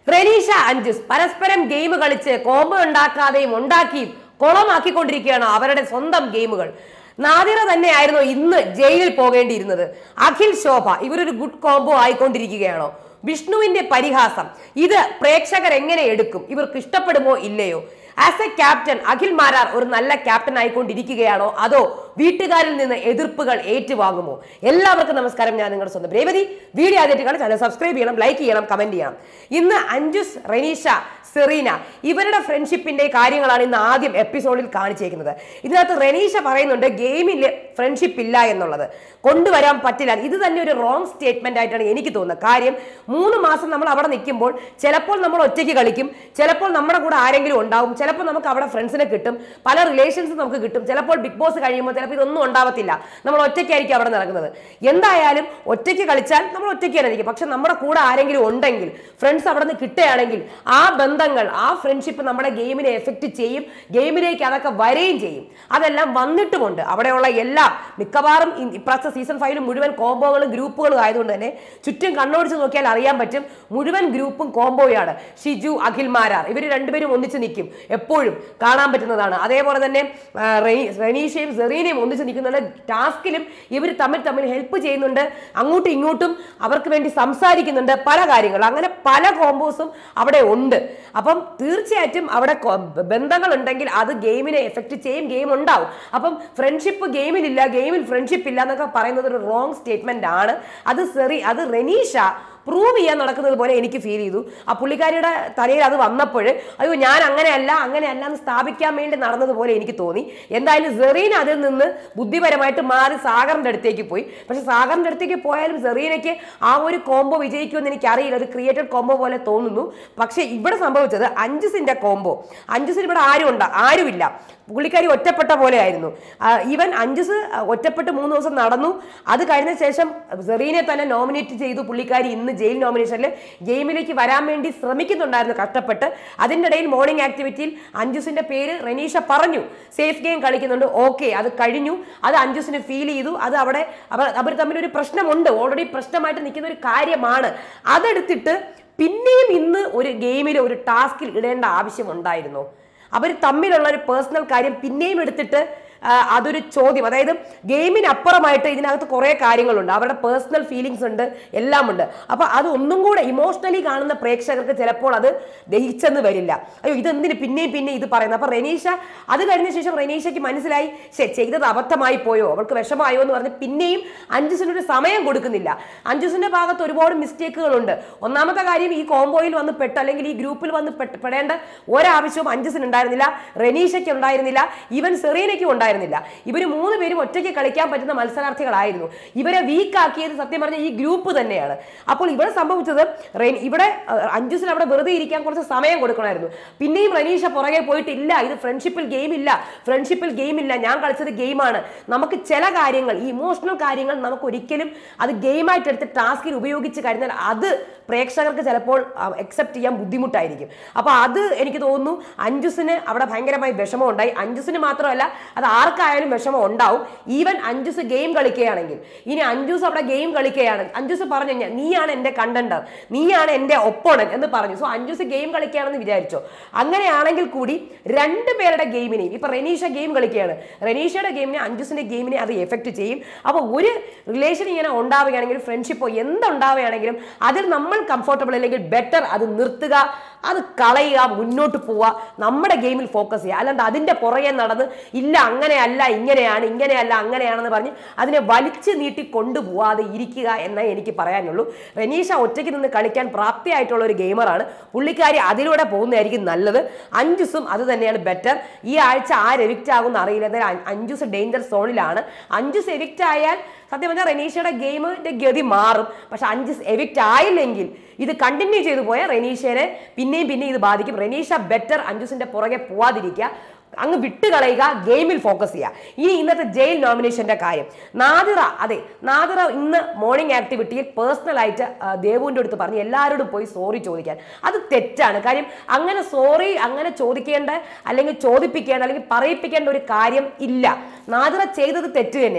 റെനീഷ അഞ്ജുസ് പരസ്പരം ഗെയിം കളിച്ച് കോംബോ ഉണ്ടാക്കാതെയും ഉണ്ടാക്കിയും കുളമാക്കിക്കൊണ്ടിരിക്കുകയാണ് അവരുടെ സ്വന്തം ഗെയിമുകൾ നാദിറ തന്നെയായിരുന്നു ഇന്ന് ജയിലിൽ പോകേണ്ടിയിരുന്നത് അഖിൽ ശോഭ ഇവരൊരു ഗുഡ് കോംബോ ആയിക്കൊണ്ടിരിക്കുകയാണോ വിഷ്ണുവിന്റെ പരിഹാസം ഇത് പ്രേക്ഷകർ എങ്ങനെ എടുക്കും ഇവർക്ക് ഇഷ്ടപ്പെടുമോ ഇല്ലയോ as a captain Akhil Marar ഒരു നല്ല ക്യാപ്റ്റൻ ആയിക്കൊണ്ടിരിക്കുകയാണോ അതോ വീട്ടുകാരിൽ നിന്ന് എതിർപ്പുകൾ ഏറ്റുവാങ്ങുമോ എല്ലാവർക്കും നമസ്കാരം ഞാൻ നിങ്ങളുടെ സ്വന്തം രേവതി വീഡിയോ ആദ്യമായിട്ട് കാണാൻ ചാനൽ സബ്സ്ക്രൈബ് ചെയ്യണം ലൈക്ക് ചെയ്യണം കമന്റ് ചെയ്യണം ഇന്ന് അഞ്ജുസ് റെനീഷ സെറീന ഇവരുടെ ഫ്രണ്ട്ഷിപ്പിന്റെ കാര്യങ്ങളാണ് ഇന്ന് ആദ്യം എപ്പിസോഡിൽ കാണിച്ചേക്കുന്നത് ഇതിനകത്ത് റെനീഷ പറയുന്നുണ്ട് ഗെയിമിൽ ഫ്രണ്ട്ഷിപ്പ് ഇല്ല എന്നുള്ളത് കൊണ്ടുവരാൻ പറ്റില്ല ഇത് തന്നെ ഒരു റോങ് സ്റ്റേറ്റ്മെന്റ് ആയിട്ടാണ് എനിക്ക് തോന്നുന്നത് കാര്യം മൂന്ന് മാസം നമ്മൾ അവിടെ നിൽക്കുമ്പോൾ ചിലപ്പോൾ നമ്മൾ ഒറ്റയ്ക്ക് കളിക്കും ചിലപ്പോൾ നമ്മുടെ കൂടെ ആരെങ്കിലും ഉണ്ടാവും ചിലപ്പോൾ നമുക്ക് അവിടെ ഫ്രണ്ട്സിനെ കിട്ടും പല റിലേഷൻസും നമുക്ക് കിട്ടും ചിലപ്പോൾ ബിഗ് ബോസ് കഴിയുമ്പോൾ ചിലപ്പോൾ ഇതൊന്നും ഉണ്ടാവത്തില്ല നമ്മൾ ഒറ്റയ്ക്കായിരിക്കും അവിടെ നടക്കുന്നത് എന്തായാലും ഒറ്റയ്ക്ക് കളിച്ചാൽ നമ്മൾ ഒറ്റയ്ക്ക് തന്നെ ഇരിക്കും പക്ഷെ നമ്മുടെ കൂടെ ആരെങ്കിലും ഉണ്ടെങ്കിൽ ഫ്രണ്ട്സ് അവിടെ നിന്ന് കിട്ടുകയാണെങ്കിൽ ആ ബന്ധങ്ങൾ ആ ഫ്രണ്ട്ഷിപ്പ് നമ്മുടെ ഗെയിമിനെ എഫക്റ്റ് ചെയ്യും ഗെയിമിലേക്ക് അതൊക്കെ വരികയും ചെയ്യും അതെല്ലാം വന്നിട്ടുമുണ്ട് അവിടെയുള്ള എല്ലാ മിക്കവാറും ഇ- ഇപ്രാവശ്യത്തെ സീസൺ ഫൈവിലും മുഴുവൻ കോംബോകളും ഗ്രൂപ്പുകളും ആയതുകൊണ്ട് തന്നെ ചുറ്റും കണ്ണോടിച്ച് നോക്കിയാൽ അറിയാൻ പറ്റും മുഴുവൻ ഗ്രൂപ്പും കോംബോയാണ് ഷിജു അഖിൽ മാരാർ ഇവർ രണ്ടുപേരും ഒന്നിച്ച് നിൽക്കും എപ്പോഴും കാണാൻ പറ്റുന്നതാണ് അതേപോലെ തന്നെ ആ, റെനി- റെനീഷയും സെറീനയും ഒന്നിച്ച് നിൽക്കുന്നുണ്ട് ടാസ്കിലും ഇവർ തമ്മിൽ തമ്മിൽ ഹെൽപ്പ് ചെയ്യുന്നുണ്ട് അങ്ങോട്ടും ഇങ്ങോട്ടും അവർക്ക് വേണ്ടി സംസാരിക്കുന്നുണ്ട് പല കാര്യങ്ങൾ അങ്ങനെ പല കോമ്പോസും അവിടെ ഉണ്ട് അപ്പം തീർച്ചയായിട്ടും അവിടെ കൊ- ബന്ധങ്ങൾ ഉണ്ടെങ്കിൽ അത് ഗെയിമിനെ എഫക്റ്റ് ചെയ്യും ഗെയിം ഉണ്ടാവും അപ്പം ഫ്രണ്ട്ഷിപ്പ് ഗെയിമിലില്ല ഗെയിമിൽ ഫ്രണ്ട്ഷിപ്പ് ഇല്ല എന്നൊക്കെ പറയുന്നത് ഒരു റോങ് സ്റ്റേറ്റ്മെന്റ് ആണ് അത് സെറി അത് റെനീഷ പ്രൂവ് ചെയ്യാൻ നടക്കുന്നത് പോലെ എനിക്ക് ഫീൽ ചെയ്തു ആ പുള്ളിക്കാരിയുടെ തലയിൽ അത് വന്നപ്പോൾ അയ്യോ ഞാൻ അങ്ങനെയല്ല അങ്ങനെയല്ല എന്ന് സ്ഥാപിക്കാൻ വേണ്ടി നടന്നതുപോലെ എനിക്ക് തോന്നി എന്തായാലും സെറീൻ അതിൽ നിന്ന് ബുദ്ധിപരമായിട്ട് മാറി സാഗറിന്റെ അടുത്തേക്ക് പോയി പക്ഷെ സാഗറിന്റെ അടുത്തേക്ക് പോയാലും സെറീനയ്ക്ക് ആ ഒരു കോംബോ വിജയിക്കുമെന്ന് എനിക്കറിയില്ല ഒരു ക്രിയേറ്റഡ് കോംബോ പോലെ തോന്നുന്നു പക്ഷെ ഇവിടെ സംഭവിച്ചത് അഞ്ചുസിന്റെ കോംബോ അഞ്ചുസിന് ഇവിടെ ആരും ഉണ്ട് ആരുമില്ല പുള്ളിക്കാരി ഒറ്റപ്പെട്ട പോലെ ആയിരുന്നു ഈവൻ അഞ്ചുസ് ഒറ്റപ്പെട്ട് മൂന്ന് ദിവസം നടന്നു അത് കഴിഞ്ഞ ശേഷം സെറീനെ തന്നെ നോമിനേറ്റ് ചെയ്തു പുള്ളിക്കാരി ഇന്ന് ജയിൽ നോമിനേഷനിൽ ഗെയിമിലേക്ക് വരാൻ വേണ്ടി ശ്രമിക്കുന്നുണ്ടായിരുന്നു കഷ്ടപ്പെട്ട് അതിൻ്റെ ഇടയിൽ മോർണിംഗ് ആക്ടിവിറ്റിയിൽ അഞ്ജുസിന്റെ പേര് റെനീഷ പറഞ്ഞു സേഫ് ഗെയിം കളിക്കുന്നുണ്ട് ഓക്കെ അത് കഴിഞ്ഞു അത് അഞ്ജുസിന് ഫീൽ ചെയ്തു അത് അവിടെ അവർ അവർ തമ്മിൽ ഒരു പ്രശ്നമുണ്ട് ഓൾറെഡി പ്രശ്നമായിട്ട് നിൽക്കുന്ന ഒരു കാര്യമാണ് അതെടുത്തിട്ട് പിന്നെയും ഇന്ന് ഒരു ഗെയിമിൽ ഒരു ടാസ്കിൽ ഇടേണ്ട ആവശ്യമുണ്ടായിരുന്നു അവർ തമ്മിലുള്ള ഒരു പേഴ്സണൽ കാര്യം പിന്നെയും എടുത്തിട്ട് ആ, അതൊരു ചോദ്യം അതായത് ഗെയിമിന് അപ്പുറമായിട്ട് ഇതിനകത്ത് കുറേ കാര്യങ്ങളുണ്ട് അവരുടെ പേഴ്സണൽ ഫീലിങ്സ് ഉണ്ട് എല്ലാം ഉണ്ട് അപ്പൊ അത് ഒന്നും കൂടെ ഇമോഷണലി കാണുന്ന പ്രേക്ഷകർക്ക് ചിലപ്പോൾ അത് ദഹിച്ചെന്ന് വരില്ല അയ്യോ ഇതെന്തിന് പിന്നെയും പിന്നെ ഇത് പറയുന്നത് അപ്പൊ റെനീഷ അത് കഴിഞ്ഞ ശേഷം റെനീഷയ്ക്ക് മനസ്സിലായി ശേ ചെയ്തത് അബദ്ധമായി പോയോ അവൾക്ക് വിഷമായോ എന്ന് പറഞ്ഞ് പിന്നെയും അഞ്ജുസിനൊരു സമയം കൊടുക്കുന്നില്ല അഞ്ജുസിന്റെ ഭാഗത്ത് ഒരുപാട് മിസ്റ്റേക്കുകളുണ്ട് ഒന്നാമത്തെ കാര്യം ഈ കോംബോയിൽ വന്ന് പെട്ട് അല്ലെങ്കിൽ ഈ ഗ്രൂപ്പിൽ വന്ന് പെട്ട് പെടേണ്ട ഒരാവശ്യവും അഞ്ജുസിന് ഉണ്ടായിരുന്നില്ല റെനീഷയ്ക്ക് ഉണ്ടായിരുന്നില്ല ഈവൻ സെറീനയ്ക്കും ഉണ്ടായിരുന്നില്ല ഇവർ മൂന്ന് പേരും ഒറ്റയ്ക്ക് കളിക്കാൻ പറ്റുന്ന മത്സരാർത്ഥികളായിരുന്നു ഇവരെ വീക്ക് ആക്കിയത് സത്യം പറഞ്ഞ ഈ ഗ്രൂപ്പ് തന്നെയാണ് അപ്പോൾ ഇവിടെ സംഭവിച്ചത് റെൻ- ഇവിടെ അഹ്, അഞ്ജുസിന് അവിടെ വെറുതെ ഇരിക്കാൻ കുറച്ച് സമയം കൊടുക്കണമായിരുന്നു പിന്നെയും റനീഷ പുറകെ പോയിട്ടില്ല ഇത് ഫ്രണ്ട്ഷിപ്പിൽ ഗെയിം ഇല്ല ഫ്രണ്ട്ഷിപ്പിൽ ഗെയിം ഇല്ല ഞാൻ കളിച്ചത് ഗെയിമാണ് നമുക്ക് ചില കാര്യങ്ങൾ ഈ ഇമോഷണൽ കാര്യങ്ങൾ നമുക്ക് ഒരിക്കലും അത് ഗെയിമായിട്ട് എടുത്ത് ടാസ്കിൽ ഉപയോഗിച്ച് കഴിഞ്ഞാൽ അത് പ്രേക്ഷകർക്ക് ചിലപ്പോൾ അക്സെപ്റ്റ് ചെയ്യാൻ ബുദ്ധിമുട്ടായിരിക്കും അപ്പൊ അത് എനിക്ക് തോന്നുന്നു അഞ്ജുസിന് അവിടെ ഭയങ്കരമായി വിഷമം ഉണ്ടായി അഞ്ജുസിന് മാത്രമല്ല അത് ആർക്കായാലും വിഷമം ഉണ്ടാവും ഈവൻ അഞ്ജുസ് ഗെയിം കളിക്കുകയാണെങ്കിൽ ഇനി അഞ്ജുസ് അവിടെ ഗെയിം കളിക്കുകയാണ് അഞ്ജുസ് പറഞ്ഞു കഴിഞ്ഞാൽ നീയാണ് എന്റെ കണ്ടന്റർ നീയാണ് എന്റെ ഒപ്പോണൻ എന്ന് പറഞ്ഞു സോ അഞ്ജുസ് ഗെയിം കളിക്കുകയാണെന്ന് വിചാരിച്ചോ അങ്ങനെയാണെങ്കിൽ കൂടി രണ്ട് പേരുടെ ഗെയിമിനെയും ഇപ്പൊ റെനീഷ ഗെയിം കളിക്കുകയാണ് റെനീഷയുടെ ഗെയിമിനെ അഞ്ജുസിന്റെ ഗെയിമിനെ അത് എഫക്ട് ചെയ്യും അപ്പോൾ ഒരു റിലേഷൻ ഇങ്ങനെ ഉണ്ടാവുകയാണെങ്കിൽ ഫ്രണ്ട്ഷിപ്പോ എന്തുണ്ടാവുകയാണെങ്കിലും അതിൽ നമ്മൾ കംഫർട്ടബിൾ അല്ലെങ്കിൽ ബെറ്റർ അത് നിർത്തുക അത് കളയുക മുന്നോട്ട് പോവുക നമ്മുടെ ഗെയിമിൽ ഫോക്കസ് ചെയ്യുക അല്ലാണ്ട് അതിന്റെ പുറകെ നടന്ന് ഇല്ല അങ്ങനെയല്ല ഇങ്ങനെയാണ് ഇങ്ങനെയല്ല അങ്ങനെയാണെന്ന് പറഞ്ഞ് അതിനെ വലിച്ചു നീട്ടി കൊണ്ടുപോവാതെ ഇരിക്കുക എന്നേ എനിക്ക് പറയാനുള്ളൂ റെനീഷ ഒറ്റയ്ക്ക് നിന്ന് കളിക്കാൻ പ്രാപ്തിയായിട്ടുള്ള ഒരു ഗെയിമറാണ് പുള്ളിക്കാരി അതിലൂടെ പോകുന്നതായിരിക്കും നല്ലത് അഞ്ജുസും അത് തന്നെയാണ് ബെറ്റർ ഈ ആഴ്ച ആര് എവിക്റ്റ് ആകുമെന്ന് അറിയില്ല എന്തായാലും അ- അഞ്ജുസ് ഡേഞ്ചർ സോണിലാണ് അഞ്ജുസ് എവിക്റ്റ് ആയാൽ സത്യം പറഞ്ഞാൽ റെനീഷയുടെ ഗെയിമിന്റെ ഗതി മാറും പക്ഷെ അഞ്ജുസ് എവിക്റ്റ് ആയില്ലെങ്കിൽ ഇത് കണ്ടിന്യൂ ചെയ്തു പോയാൽ റെനീഷയെ പിന്നെയും പിന്നെയും ഇത് ബാധിക്കും റെനീഷ ബെറ്റർ അഞ്ജുസിന്റെ പുറകെ പോവാതിരിക്കുക അങ്ങ് വിട്ടുകളയുക ഗെയിമിൽ ഫോക്കസ് ചെയ്യുക ഇനി ഇന്നത്തെ ജയിൽ നോമിനേഷന്റെ കാര്യം നാദിറ അതെ നാദിറ ഇന്ന് മോർണിംഗ് ആക്ടിവിറ്റിയിൽ പേഴ്സണൽ ആയിട്ട് ആ, ദേവുവിന്റെ അടുത്ത് പറഞ്ഞ് എല്ലാവരോടും പോയി സോറി ചോദിക്കാൻ അത് തെറ്റാണ് കാര്യം അങ്ങനെ സോറി അങ്ങനെ ചോദിക്കേണ്ട അല്ലെങ്കിൽ ചോദിപ്പിക്കേണ്ട അല്ലെങ്കിൽ പറയിപ്പിക്കേണ്ട ഒരു കാര്യം ഇല്ല നാദിറ ചെയ്തത് തെറ്റ് തന്നെയാണ്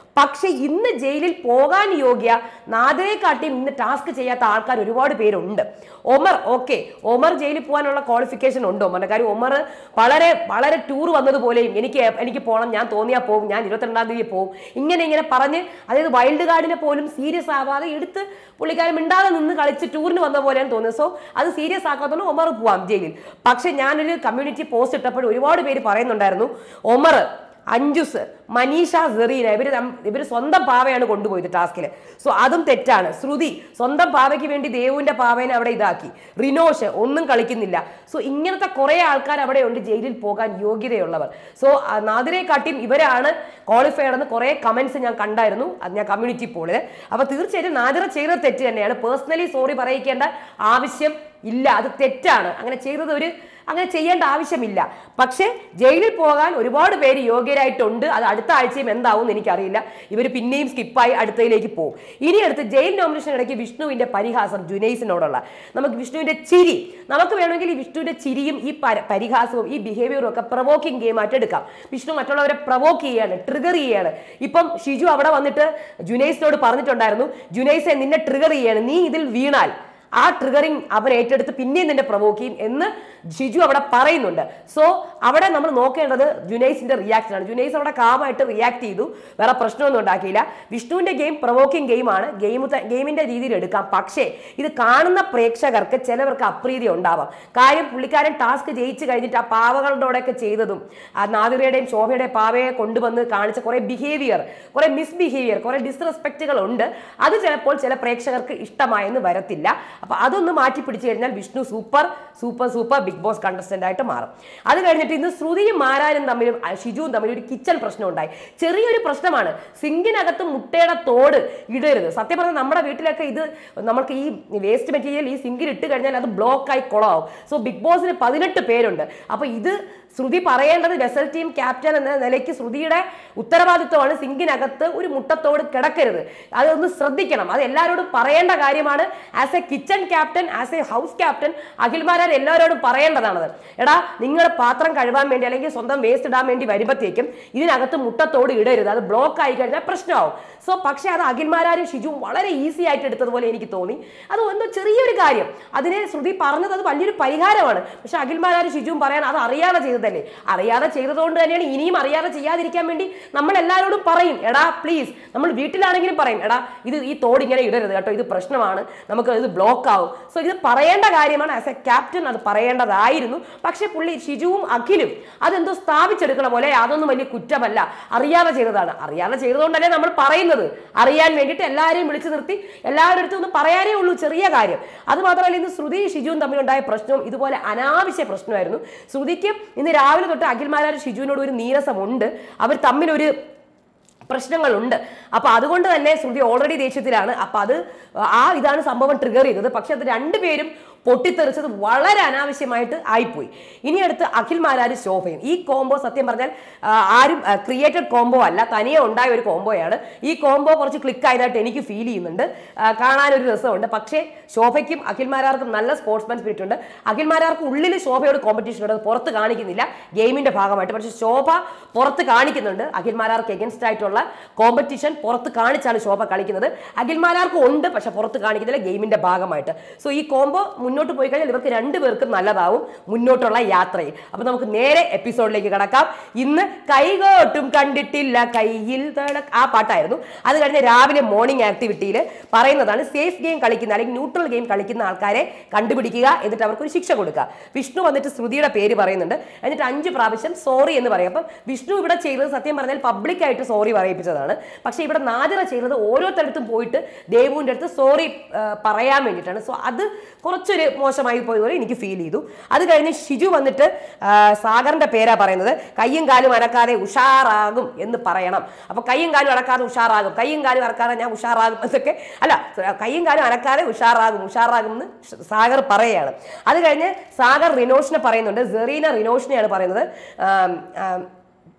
പക്ഷെ ഇന്ന് ജയിലിൽ പോകാൻ യോഗ്യ നാദിരെക്കാട്ടിയും ഇന്ന് ടാസ്ക് ചെയ്യാത്ത ആൾക്കാർ ഒരുപാട് പേരുണ്ട് ഒമർ ഓക്കെ ഒമർ ജയിലിൽ പോകാനുള്ള ക്വാളിഫിക്കേഷൻ ഉണ്ട് ഒമറിന്റെ കാര്യം ഒമർ വളരെ വളരെ ടൂർ വന്നതുപോലെയും എനിക്ക് എനിക്ക് പോകണം ഞാൻ തോന്നിയാൽ പോകും ഞാൻ ഇരുപത്തിരണ്ടാം തീയതി പോകും ഇങ്ങനെ ഇങ്ങനെ പറഞ്ഞ് അതായത് വൈൽഡ് കാർഡിനെ പോലും സീരിയസ് ആവാതെ എടുത്ത് പുള്ളിക്കാരൻ മിണ്ടാതെ നിന്ന് കളിച്ച് ടൂറിന് വന്ന പോലെയാണ് തോന്നുന്നത് സോ അത് സീരിയസ് ആക്കാത്തതുകൊണ്ട് ഒമർ പോവാം ജയിലിൽ പക്ഷെ ഞാനൊരു കമ്മ്യൂണിറ്റി പോസ്റ്റ് ഇട്ടപ്പോൾ ഒരുപാട് പേര് പറയുന്നുണ്ടായിരുന്നു ഒമർ അഞ്ജുസ് മനീഷ സെറീന ഇവര് തം- ഇവര് സ്വന്തം പാവയാണ് കൊണ്ടുപോയത് ടാസ്കിൽ സോ അതും തെറ്റാണ് ശ്രുതി സ്വന്തം പാവയ്ക്ക് വേണ്ടി ദേവുവിന്റെ പാവേനെ അവിടെ ഇതാക്കി റിനോഷ് ഒന്നും കളിക്കുന്നില്ല സോ ഇങ്ങനത്തെ കുറെ ആൾക്കാർ അവിടെ ഉണ്ട് ജയിലിൽ പോകാൻ യോഗ്യതയുള്ളവർ സോ നാദിരെ കാട്ടിയും ഇവരാണ് ക്വാളിഫൈഡ് എന്ന് കുറെ കമന്റ്സ് ഞാൻ കണ്ടായിരുന്നു അത് ഞാൻ കമ്മ്യൂണിറ്റി പോളിൽ അപ്പൊ തീർച്ചയായിട്ടും നാദിറ ചെയ്ത തെറ്റ് തന്നെയാണ് പേഴ്സണലി സോറി പറയിക്കേണ്ട ആവശ്യം ഇല്ല അത് തെറ്റാണ് അങ്ങനെ ചെയ്തത് ഒരു അങ്ങനെ ചെയ്യേണ്ട ആവശ്യമില്ല പക്ഷേ ജയിലിൽ പോകാൻ ഒരുപാട് പേര് യോഗ്യരായിട്ടുണ്ട് അത് അടുത്ത ആഴ്ചയും എന്താവും എന്ന് എനിക്കറിയില്ല ഇവർ പിന്നെയും സ്കിപ്പായി അടുത്തതിലേക്ക് പോകും ഇനി അടുത്ത് ജയിൽ നോമിനേഷൻ ഇടയ്ക്ക് വിഷ്ണുവിന്റെ പരിഹാസം ജുനൈസിനോടുള്ള നമുക്ക് വിഷ്ണുവിന്റെ ചിരി നമുക്ക് വേണമെങ്കിൽ ഈ വിഷ്ണുവിന്റെ ചിരിയും ഈ പര- പരിഹാസവും ഈ ബിഹേവിയറും ഒക്കെ പ്രവോക്കിംഗ് ഗെയിം ആയിട്ട് എടുക്കാം വിഷ്ണു മറ്റുള്ളവരെ പ്രവോക്ക് ചെയ്യാണ് ട്രിഗർ ചെയ്യാണ് ഇപ്പം ഷിജു അവിടെ വന്നിട്ട് ജുനൈസിനോട് പറഞ്ഞിട്ടുണ്ടായിരുന്നു ജുനൈസെ നിന്നെ ട്രിഗർ ചെയ്യാണ് നീ ഇതിൽ വീണാൽ ആ ട്രിഗറിങ് അവൻ ഏറ്റെടുത്ത് പിന്നെയും നിന്നെ പ്രവോക്ക് ചെയ്യും എന്ന് ഷിജു അവിടെ പറയുന്നുണ്ട് സോ അവിടെ നമ്മൾ നോക്കേണ്ടത് ജുനൈസിന്റെ റിയാക്ഷൻ ആണ് ജുനൈസ് അവിടെ കാമായിട്ട് റിയാക്ട് ചെയ്തു വേറെ പ്രശ്നമൊന്നും ഉണ്ടാക്കിയില്ല വിഷ്ണുവിന്റെ ഗെയിം പ്രവോക്കിംഗ് ഗെയിമാണ് ഗെയിം ഗെയിമിന്റെ രീതിയിൽ എടുക്കാം പക്ഷേ ഇത് കാണുന്ന പ്രേക്ഷകർക്ക് ചിലവർക്ക് അപ്രീതി ഉണ്ടാവാം കാര്യം പുള്ളിക്കാരൻ ടാസ്ക് ജയിച്ചു കഴിഞ്ഞിട്ട് ആ പാവകളുടെയൊക്കെ ചെയ്തതും ആ നാദിറയുടെയും ശോഭയുടെയും പാവയെ കൊണ്ടുവന്ന് കാണിച്ച കുറെ ബിഹേവിയർ കുറെ മിസ്ബിഹേവിയർ കുറെ ഡിസ്റെസ്പെക്റ്റുകൾ ഉണ്ട് അത് ചിലപ്പോൾ ചില പ്രേക്ഷകർക്ക് ഇഷ്ടമായെന്ന് വരത്തില്ല അപ്പൊ അതൊന്ന് മാറ്റി പിടിച്ചു കഴിഞ്ഞാൽ Vishnu super super super big boss contestant ആയിട്ട് മാറും അത് കഴിഞ്ഞിട്ട് ഇന്ന് ശ്രുതിയും മാരാനും തമ്മിലും ആ, ഷിജുവും തമ്മിലും ഒരു കിച്ചൺ പ്രശ്നം ഉണ്ടായി ചെറിയൊരു പ്രശ്നമാണ് സിങ്കിനകത്ത് മുട്ടയുടെ തോട് ഇടരുത് സത്യം പറഞ്ഞാൽ നമ്മുടെ വീട്ടിലൊക്കെ ഇത് നമുക്ക് ഈ വേസ്റ്റ് മെറ്റീരിയൽ ഈ സിങ്കിൽ ഇട്ട് കഴിഞ്ഞാൽ അത് ബ്ലോക്കായി കുളമാവും സോ ബിഗ് ബോസിന് പതിനെട്ട് പേരുണ്ട് അപ്പൊ ഇത് ശ്രുതി പറയേണ്ടത് വെസൽ ടീം ക്യാപ്റ്റൻ എന്ന നിലയ്ക്ക് ശ്രുതിയുടെ ഉത്തരവാദിത്വമാണ് സിങ്കിനകത്ത് ഒരു മുട്ടത്തോട് കിടക്കരുത് അതൊന്ന് ശ്രദ്ധിക്കണം അത് എല്ലാവരോടും പറയേണ്ട കാര്യമാണ് as A kitchen captain as A house captain Akhil Marar എല്ലാവരോടും പറയേണ്ടതാണത് എടാ നിങ്ങൾ പാത്രം കഴുകാൻ വേണ്ടി അല്ലെങ്കിൽ സ്വന്തം വേസ്റ്റ് ഇടാൻ വേണ്ടി വരുമ്പോഴത്തേക്കും ഇതിനകത്ത് മുട്ടത്തോട് ഇടരുത് അത് ബ്ലോക്ക് ആയി കഴിഞ്ഞാൽ പ്രശ്നമാവും സോ പക്ഷേ അത് അഖിൽമാരാരും ഷിജുവും വളരെ ഈസി ആയിട്ട് എടുത്തതുപോലെ എനിക്ക് തോന്നി അത് ഒന്ന് ചെറിയൊരു കാര്യം അതിനെ ശ്രുതി പറഞ്ഞത് അത് വലിയൊരു പരിഹാരമാണ് പക്ഷെ അഖിൽമാരാരും ഷിജുവും പറയാൻ അത് അറിയാതെ ചെയ്തതല്ലേ അറിയാതെ ചെയ്തതുകൊണ്ട് തന്നെയാണ് ഇനിയും അറിയാതെ ചെയ്യാതിരിക്കാൻ വേണ്ടി നമ്മൾ എല്ലാവരോടും പറയും എടാ പ്ലീസ് നമ്മൾ വീട്ടിലാണെങ്കിലും പറയും എടാ ഇത് ഈ തോട് ഇങ്ങനെ ഇടരുത് കേട്ടോ ഇത് പ്രശ്നമാണ് നമുക്ക് ഇത് ബ്ലോക്ക് ആവും സോ ഇത് പറയേണ്ട കാര്യമാണ് ആസ് എ ക്യാപ്റ്റൻ അത് പറയേണ്ടതായിരുന്നു പക്ഷെ പുള്ളി ഷിജുവും അഖിലും അതെന്തോ സ്ഥാപിച്ചെടുക്കണ പോലെ അതൊന്നും വലിയ കുറ്റമല്ല അറിയാതെ ചെയ്തതാണ് അറിയാതെ ചെയ്തതുകൊണ്ടല്ലേ നമ്മൾ പറയുന്നത് അറിയാൻ വേണ്ടിയിട്ട് എല്ലാവരെയും വിളിച്ചു നിർത്തി എല്ലാവരുടെ അടുത്തും ഒന്ന് പറയാനേ ഉള്ളൂ ചെറിയ കാര്യം അത് മാത്രമല്ല ഇന്ന് ശ്രുതി ഷിജുവും തമ്മിലുണ്ടായ പ്രശ്നവും ഇതുപോലെ അനാവശ്യ പ്രശ്നമായിരുന്നു ശ്രുതിക്ക് ഇന്ന് രാവിലെ തൊട്ട് അഖിൽമാരാർ ഷിജുവിനോട് ഒരു നീരസമുണ്ട് അവർ തമ്മിലൊരു പ്രശ്നങ്ങളുണ്ട് അപ്പൊ അതുകൊണ്ട് തന്നെ ശ്രുതി ഓൾറെഡി ദേഷ്യത്തിലാണ് അപ്പൊ അത് ആ ഇതാണ് സംഭവം ട്രിഗർ ചെയ്തത് പക്ഷെ അത് രണ്ടുപേരും പൊട്ടിത്തെറിച്ചത് വളരെ അനാവശ്യമായിട്ട് ആയിപ്പോയി ഇനി അടുത്ത് അഖിൽ മാരാര് ശോഭയും ഈ കോംബോ സത്യം പറഞ്ഞാൽ ആ, ആരും ക്രിയേറ്റഡ് കോംബോ അല്ല തനിയെ ഉണ്ടായ ഒരു കോംബോയാണ് ഈ കോംബോ കുറച്ച് ക്ലിക്ക് ആയതായിട്ട് എനിക്ക് ഫീൽ ചെയ്യുന്നുണ്ട് ആ, കാണാനൊരു രസമുണ്ട് പക്ഷേ ശോഭയ്ക്കും അഖിൽ മാരാർക്കും നല്ല സ്പോർട്സ്മാൻ സ്പിരിറ്റ് ഉണ്ട് അഖിൽ മാരാർക്ക് ഉള്ളിൽ ശോഭയോട് കോമ്പറ്റീഷൻ ഉണ്ട് അത് പുറത്ത് കാണിക്കുന്നില്ല ഗെയിമിന്റെ ഭാഗമായിട്ട് പക്ഷേ ശോഭ പുറത്ത് കാണിക്കുന്നുണ്ട് അഖിൽമാരാർക്ക് എഗൻസ്റ്റ് ആയിട്ടുള്ള കോമ്പറ്റീഷൻ പുറത്ത് കാണിച്ചാണ് ശോഭ കളിക്കുന്നത് അഖിൽമാരാർക്ക് ഉണ്ട് പക്ഷെ പുറത്ത് കാണിക്കുന്നില്ല ഗെയിമിന്റെ ഭാഗമായിട്ട് സോ ഈ കോംബോ മുന്നോട്ട് പോയി കഴിഞ്ഞാൽ ഇവർക്ക് രണ്ടുപേർക്കും നല്ലതാവും മുന്നോട്ടുള്ള യാത്രയിൽ അപ്പൊ നമുക്ക് നേരെ എപ്പിസോഡിലേക്ക് കടക്കാം ഇന്ന് കൈകോട്ടും കണ്ടിട്ടില്ല കയ്യിൽ തട- ആ പാട്ടായിരുന്നു അത് കഴിഞ്ഞ് രാവിലെ മോർണിംഗ് ആക്ടിവിറ്റിയിൽ പറയുന്നതാണ് സേഫ് ഗെയിം കളിക്കുന്ന അല്ലെങ്കിൽ ന്യൂട്രൽ ഗെയിം കളിക്കുന്ന ആൾക്കാരെ കണ്ടുപിടിക്കുക എന്നിട്ട് അവർക്ക് ഒരു ശിക്ഷ കൊടുക്കുക വിഷ്ണു വന്നിട്ട് ശ്രുതിയുടെ പേര് പറയുന്നുണ്ട് എന്നിട്ട് അഞ്ച് പ്രാവശ്യം സോറി എന്ന് പറയും അപ്പം വിഷ്ണു ഇവിടെ ചെയ്തത് സത്യം പറഞ്ഞാൽ പബ്ലിക്കായിട്ട് സോറി പറയിപ്പിച്ചതാണ് പക്ഷേ ഇവിടെ നാദിറ ചെയ്തത് ഓരോരുത്തരടുത്തും പോയിട്ട് ദേവുവിൻ്റെ അടുത്ത് സോറി പറയാൻ വേണ്ടിയിട്ടാണ് സോ അത് കുറച്ചൊരു മോശമായി പോയതുപോലെ എനിക്ക് ഫീൽ ചെയ്തു അത് കഴിഞ്ഞ് ഷിജു വന്നിട്ട് ആ, സാഗറിന്റെ പേരാ പറയുന്നത് കയ്യും കാലും അനക്കാതെ ഉഷാറാകും എന്ന് പറയണം അപ്പൊ കയ്യും കാലും അനക്കാതെ ഉഷാറാകും കയ്യും കാലും അനക്കാതെ ഞാൻ ഉഷാറാകും എന്നൊക്കെ അല്ല കയ്യും കാലും അനക്കാതെ ഉഷാറാകും ഉഷാറാകും എന്ന് സാഗർ പറയുകയാണ് അത് കഴിഞ്ഞ് സാഗർ റിനോഷിനെ പറയുന്നുണ്ട് സെറീന റിനോഷിനെയാണ് പറയുന്നത് um, um,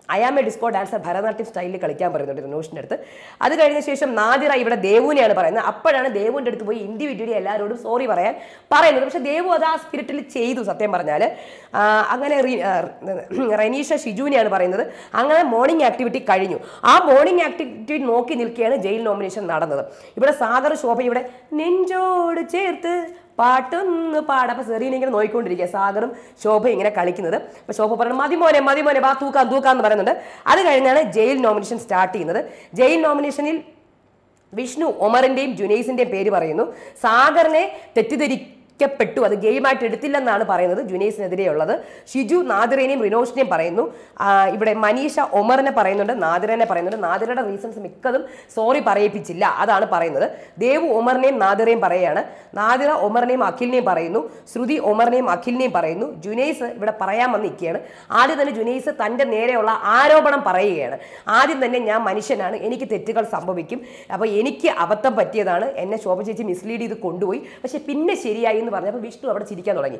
I am a disco dancer Bharatanatyam സ്റ്റൈലിൽ കളിക്കാൻ പറയുന്നുണ്ട് റിനോഷിൻ്റെ അടുത്ത് അത് കഴിഞ്ഞ ശേഷം നാദിറ ഇവിടെ ദേവുവിനെയാണ് പറയുന്നത് അപ്പോഴാണ് ദേവുവിൻ്റെ അടുത്ത് പോയി ഇൻഡിവിജ്വലി എല്ലാവരോടും സോറി പറയാൻ പറയുന്നത് പക്ഷെ ദേവു അത് ആ സ്പിരിറ്റിൽ ചെയ്തു സത്യം പറഞ്ഞാൽ അങ്ങനെ റി- ആ, റനീഷ ഷിജുവിനെയാണ് പറയുന്നത് അങ്ങനെ മോർണിംഗ് ആക്ടിവിറ്റി കഴിഞ്ഞു ആ മോർണിംഗ് ആക്ടിവിറ്റി നോക്കി നിൽക്കുകയാണ് ജയിൽ നോമിനേഷൻ നടന്നത് ഇവിടെ സാഗർ ശോഭ ഇവിടെ നെഞ്ചോട് ചേർത്ത് പാട്ടൊന്ന് പാടാം അപ്പൊ സെറീന ഇങ്ങനെ നോയിക്കൊണ്ടിരിക്കുക സാഗറും ശോഭ ഇങ്ങനെ കളിക്കുന്നത് അപ്പൊ ശോഭ പറഞ്ഞു മതി മോനെ മതി മോനെ വാ തൂക്കാം തൂക്കാം എന്ന് പറയുന്നുണ്ട് അത് കഴിഞ്ഞാണ് ജയിൽ നോമിനേഷൻ സ്റ്റാർട്ട് ചെയ്യുന്നത് ജയിൽ നോമിനേഷനിൽ വിഷ്ണു ഒമറിന്റെയും ജുനൈസിന്റെയും പേര് പറയുന്നു സാഗറിനെ തെറ്റിദ്ധരിക്കപ്പെട്ടു അത് ഗെയിമായിട്ട് എടുത്തില്ലെന്നാണ് പറയുന്നത് ജുനൈസിനെതിരെയുള്ളത് ഷിജു നാദിറേനെയും റിനോഷിനെയും പറയുന്നു ആ, ഇവിടെ മനീഷ ഒമറിനെ പറയുന്നുണ്ട് നാദിറനെ പറയുന്നുണ്ട് നാദിറയുടെ റീസൺസ് മിക്കതും സോറി പറയിപ്പിച്ചില്ല അതാണ് പറയുന്നത് ദേവു ഒമറിനെയും നാദിറയും പറയുകയാണ് നാദിറ ഒമറിനെയും അഖിലിനെയും പറയുന്നു ശ്രുതി ഒമറിനെയും അഖിലിനെയും പറയുന്നു ജുനൈസ് ഇവിടെ പറയാൻ വന്ന് നിൽക്കുകയാണ് ആദ്യം തന്നെ ജുനൈസ് തൻ്റെ നേരെയുള്ള ആരോപണം പറയുകയാണ് ആദ്യം തന്നെ ഞാൻ മനുഷ്യനാണ് എനിക്ക് തെറ്റുകൾ സംഭവിക്കും അപ്പോൾ എനിക്ക് അബദ്ധം പറ്റിയതാണ് എന്നെ ശോഭ ചേച്ചി മിസ്ലീഡ് ചെയ്ത് കൊണ്ടുപോയി പക്ഷെ പിന്നെ ശരിയായി എന്ന് പറഞ്ഞപ്പോൾ വിഷ്ണു അവിടെ ചിരിക്കാൻ തുടങ്ങി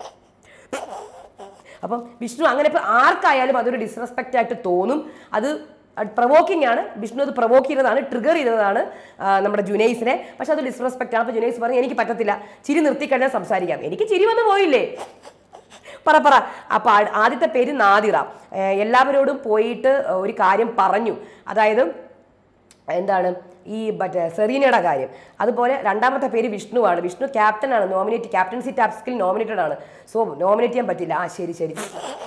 അപ്പം വിഷ്ണു അങ്ങനെ ഇപ്പം ആർക്കായാലും അതൊരു ഡിസ്റെസ്പെക്റ്റ് ആയിട്ട് തോന്നും അത് പ്രവോക്കിംഗ് ആണ് വിഷ്ണു അത് പ്രവോക്ക് ചെയ്തതാണ് ട്രിഗർ ചെയ്തതാണ് ആ, നമ്മുടെ ജുനൈസിനെ പക്ഷെ അത് ഡിസ്റെസ്പെക്റ്റ് ആണ് അപ്പോൾ ജുനൈസ് പറഞ്ഞു എനിക്ക് പറ്റത്തില്ല ചിരി നിർത്തിക്കഴിഞ്ഞാൽ സംസാരിക്കാം എനിക്ക് ചിരി വന്ന് പോയില്ലേ പറ പറ അപ്പൊ ആ- ആദ്യത്തെ പേര് നാദിറ ഏർ എല്ലാവരോടും പോയിട്ട് ഒരു കാര്യം പറഞ്ഞു അതായത് എന്താണ് ഈ മറ്റേ സെറീനയുടെ കാര്യം അതുപോലെ രണ്ടാമത്തെ പേര് വിഷ്ണുവാണ് വിഷ്ണു ക്യാപ്റ്റനാണ് നോമിനേറ്റ് ക്യാപ്റ്റൻസി ടാസ്കിൽ നോമിനേറ്റഡ് ആണ് സോ നോമിനേറ്റ് ചെയ്യാൻ പറ്റില്ല ആ ശരി ശരി